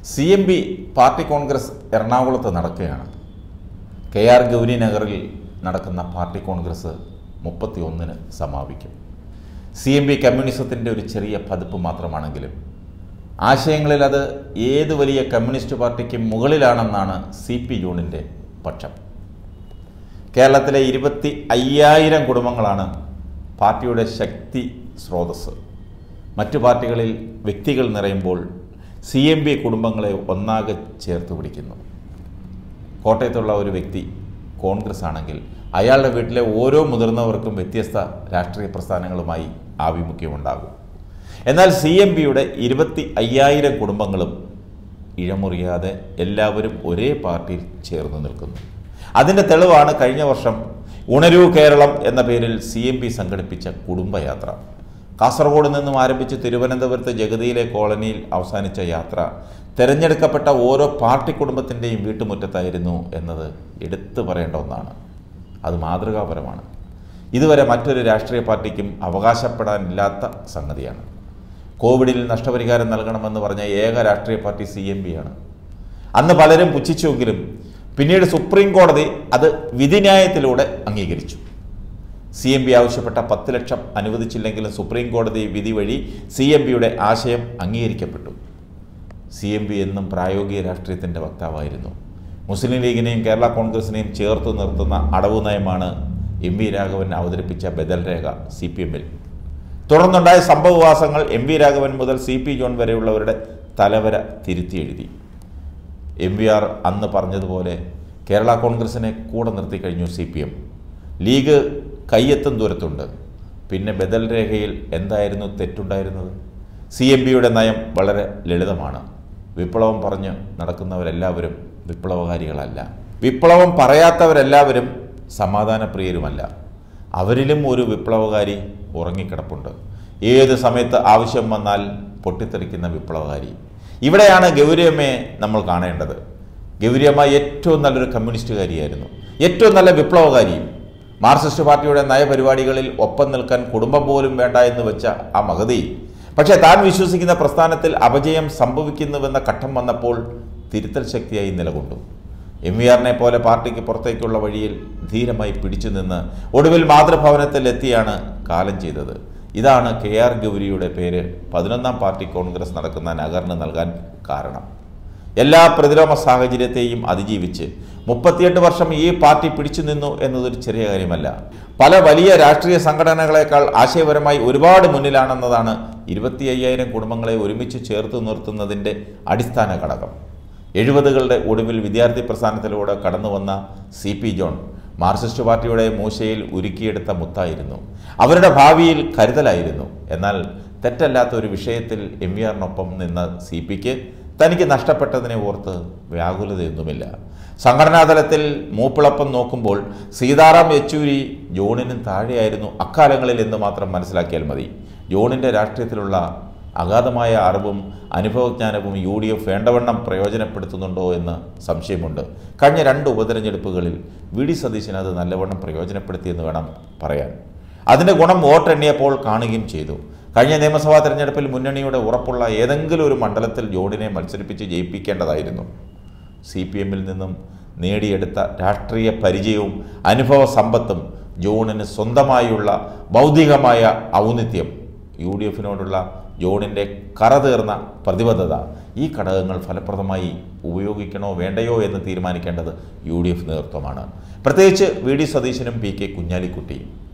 C M P party congress എറണാകുളത്ത് നടക്കുകയാണ് K R Gauri നഗറിൽ നടക്കുന്ന പാർട്ടി കോൺഗ്രസ് മുപ്പത്തി ഒന്നിന് സമാപിക്കും സി എം പി കമ്മ്യൂണിസത്തിൻ്റെ ഒരു ചെറിയ പതിപ്പ് മാത്രമാണെങ്കിലും ആശയങ്ങളിൽ അത് ഏത് വലിയ കമ്മ്യൂണിസ്റ്റ് പാർട്ടിക്കും മുകളിലാണെന്നാണ് സി പി ജോണിൻ്റെ പക്ഷം കേരളത്തിലെ ഇരുപത്തി അയ്യായിരം കുടുംബങ്ങളാണ് പാർട്ടിയുടെ ശക്തി സ്രോതസ് മറ്റു പാർട്ടികളിൽ വ്യക്തികൾ നിറയുമ്പോൾ സി എം പി കുടുംബങ്ങളെ ഒന്നാകെ ചേർത്ത് പിടിക്കുന്നു കോട്ടയത്തുള്ള ഒരു വ്യക്തി കോൺഗ്രസ് ആണെങ്കിൽ അയാളുടെ വീട്ടിലെ ഓരോ മുതിർന്നവർക്കും വ്യത്യസ്ത രാഷ്ട്രീയ പ്രസ്ഥാനങ്ങളുമായി ആഭിമുഖ്യമുണ്ടാകും എന്നാൽ സി എം പിയുടെ ഇരുപത്തി അയ്യായിരം കുടുംബങ്ങളും ഇഴമുറിയാതെ എല്ലാവരും ഒരേ പാർട്ടിയിൽ ചേർന്ന് നിൽക്കുന്നു അതിൻ്റെ തെളിവാണ് കഴിഞ്ഞ വർഷം ഉണരൂ കേരളം എന്ന പേരിൽ സി എം പി സംഘടിപ്പിച്ച കുടുംബയാത്ര കാസർഗോഡ് നിന്നും ആരംഭിച്ച് തിരുവനന്തപുരത്ത് ജഗതിയിലെ കോളനിയിൽ അവസാനിച്ച യാത്ര തിരഞ്ഞെടുക്കപ്പെട്ട ഓരോ പാർട്ടി കുടുംബത്തിൻ്റെയും വീട്ടുമുറ്റത്തായിരുന്നു എന്നത് എടുത്തു പറയേണ്ട ഒന്നാണ് അത് മാതൃകാപരമാണ് ഇതുവരെ മറ്റൊരു രാഷ്ട്രീയ പാർട്ടിക്കും അവകാശപ്പെടാനില്ലാത്ത സംഗതിയാണ് കോവിഡിൽ നഷ്ടപരിഹാരം നൽകണമെന്ന് പറഞ്ഞ ഏക രാഷ്ട്രീയ പാർട്ടി സി എം പി ആണ് അന്ന് പലരും പുച്ഛിച്ചുവെങ്കിലും പിന്നീട് സുപ്രീം കോടതി അത് വിധിന്യായത്തിലൂടെ അംഗീകരിച്ചു സി എം പി ആവശ്യപ്പെട്ട പത്ത് ലക്ഷം അനുവദിച്ചില്ലെങ്കിലും സുപ്രീം കോടതി വിധി വഴി സി എം പിയുടെ ആശയം അംഗീകരിക്കപ്പെട്ടു സി എം പി എന്നും പ്രായോഗിക രാഷ്ട്രീയത്തിൻ്റെ വക്താവായിരുന്നു മുസ്ലിം ലീഗിനെയും കേരള കോൺഗ്രസിനെയും ചേർത്ത് നിർത്തുന്ന അടവ് നയമാണ് എം വി രാഘവൻ അവതരിപ്പിച്ച ബദൽ രേഖ സി പി എമ്മിൽ തുടർന്നുണ്ടായ സംഭവവാസങ്ങൾ എം വി രാഘവൻ മുതൽ സി പി ജോൺ വരെയുള്ളവരുടെ തലവര തിരുത്തി എഴുതി എം വി ആർ അന്ന് പറഞ്ഞതുപോലെ കേരള കോൺഗ്രസിനെ കൂടെ നിർത്തി കഴിഞ്ഞു സി പി എം ലീഗ് കയ്യെത്തും ദൂരത്തുണ്ട് പിന്നെ ബദൽ രേഖയിൽ എന്തായിരുന്നു തെറ്റുണ്ടായിരുന്നത് സി എം പിയുടെ നയം വളരെ ലളിതമാണ് വിപ്ലവം പറഞ്ഞ് നടക്കുന്നവരെല്ലാവരും വിപ്ലവകാരികളല്ല വിപ്ലവം പറയാത്തവരെല്ലാവരും സമാധാനപ്രിയരുമല്ല അവരിലും ഒരു വിപ്ലവകാരി ഉറങ്ങിക്കിടപ്പുണ്ട് ഏത് സമയത്ത് ആവശ്യം വന്നാൽ പൊട്ടിത്തെറിക്കുന്ന വിപ്ലവകാരി ഇവിടെയാണ് ഗൗരിയമ്മയെ നമ്മൾ കാണേണ്ടത് ഗൗരിയമ്മ ഏറ്റവും നല്ലൊരു കമ്മ്യൂണിസ്റ്റുകാരിയായിരുന്നു ഏറ്റവും നല്ല വിപ്ലവകാരിയും മാർക്സിസ്റ്റ് പാർട്ടിയുടെ നയപരിപാടികളിൽ ഒപ്പം നിൽക്കാൻ കുടുംബം പോലും വേണ്ട എന്ന് വെച്ച ആ മഹതി പക്ഷേ താൻ വിശ്വസിക്കുന്ന പ്രസ്ഥാനത്തിൽ അപജയം സംഭവിക്കുന്നുവെന്ന ഘട്ടം വന്നപ്പോൾ തിരുത്തൽ ശക്തിയായി നിലകൊണ്ടു എം വി ആറിനെ പോലെ പാർട്ടിക്ക് പുറത്തേക്കുള്ള വഴിയിൽ ധീരമായി പിടിച്ചു നിന്ന് ഒടുവിൽ മാതൃഭവനത്തിൽ എത്തിയാണ് കാലം ചെയ്തത് ഇതാണ് കെ ആർ ഗൗരിയുടെ പേര് പതിനൊന്നാം പാർട്ടി കോൺഗ്രസ് നടക്കുന്ന നഗറിന് നൽകാൻ കാരണം എല്ലാ പ്രതിലോമ സാഹചര്യത്തെയും അതിജീവിച്ച് മുപ്പത്തിയെട്ട് വർഷം ഈ പാർട്ടി പിടിച്ചു നിന്നു എന്നതൊരു ചെറിയ കാര്യമല്ല പല വലിയ രാഷ്ട്രീയ സംഘടനകളെക്കാൾ ആശയപരമായി ഒരുപാട് മുന്നിലാണെന്നതാണ് ഇരുപത്തി അയ്യായിരം കുടുംബങ്ങളെ ഒരുമിച്ച് ചേർത്ത് നിർത്തുന്നതിൻ്റെ അടിസ്ഥാന ഘടകം എഴുപതുകളുടെ ഒടുവിൽ വിദ്യാർത്ഥി പ്രസ്ഥാനത്തിലൂടെ കടന്നു വന്ന സി പി ജോൺ മാർക്സിസ്റ്റ് പാർട്ടിയുടെ മൂശയിൽ ഉരുക്കിയെടുത്ത മുത്തായിരുന്നു അവരുടെ ഭാവിയിൽ കരുതലായിരുന്നു എന്നാൽ തെറ്റല്ലാത്ത ഒരു വിഷയത്തിൽ എം വി ആറിനൊപ്പം നിന്ന സി പിക്ക് തനിക്ക് നഷ്ടപ്പെട്ടതിനെ ഓർത്ത് വ്യാകുലതയൊന്നുമില്ല സംഘടനാ തലത്തിൽ മൂപ്പിളപ്പം നോക്കുമ്പോൾ സീതാറാം യെച്ചൂരി ജോണിനും താഴെയായിരുന്നു അക്കാലങ്ങളിൽ എന്ന് മാത്രം മനസ്സിലാക്കിയാൽ മതി ജോണിൻ്റെ രാഷ്ട്രീയത്തിലുള്ള അഗാധമായ അറിവും അനുഭവജ്ഞാനവും യു ഡി എഫ് വേണ്ടവണ്ണം പ്രയോജനപ്പെടുത്തുന്നുണ്ടോ എന്ന് സംശയമുണ്ട് കഴിഞ്ഞ രണ്ട് ഉപതെരഞ്ഞെടുപ്പുകളിൽ വി ഡി സതീശൻ അത് നല്ലവണ്ണം പ്രയോജനപ്പെടുത്തിയെന്ന് വേണം പറയാൻ അതിൻ്റെ ഗുണം വോട്ടെണ്ണിയപ്പോൾ കാണുകയും ചെയ്തു കഴിഞ്ഞ നിയമസഭാ തെരഞ്ഞെടുപ്പിൽ മുന്നണിയുടെ ഉറപ്പുള്ള ഏതെങ്കിലും ഒരു മണ്ഡലത്തിൽ ജോണിനെ മത്സരിപ്പിച്ച് ജയിപ്പിക്കേണ്ടതായിരുന്നു സി പി എമ്മിൽ നിന്നും നേടിയെടുത്ത രാഷ്ട്രീയ പരിചയവും അനുഭവ സമ്പത്തും ജോണിന് സ്വന്തമായുള്ള ബൗദ്ധികമായ ഔന്നിത്യം യു ഡി എഫിനോടുള്ള ജോണിൻ്റെ കറതീർന്ന പ്രതിബദ്ധത ഈ ഘടകങ്ങൾ ഫലപ്രദമായി ഉപയോഗിക്കണോ വേണ്ടയോ എന്ന് തീരുമാനിക്കേണ്ടത് യു ഡി എഫ് നേതൃത്വമാണ് പ്രത്യേകിച്ച് വി ഡി സതീശനും പി കെ കുഞ്ഞാലിക്കുട്ടിയും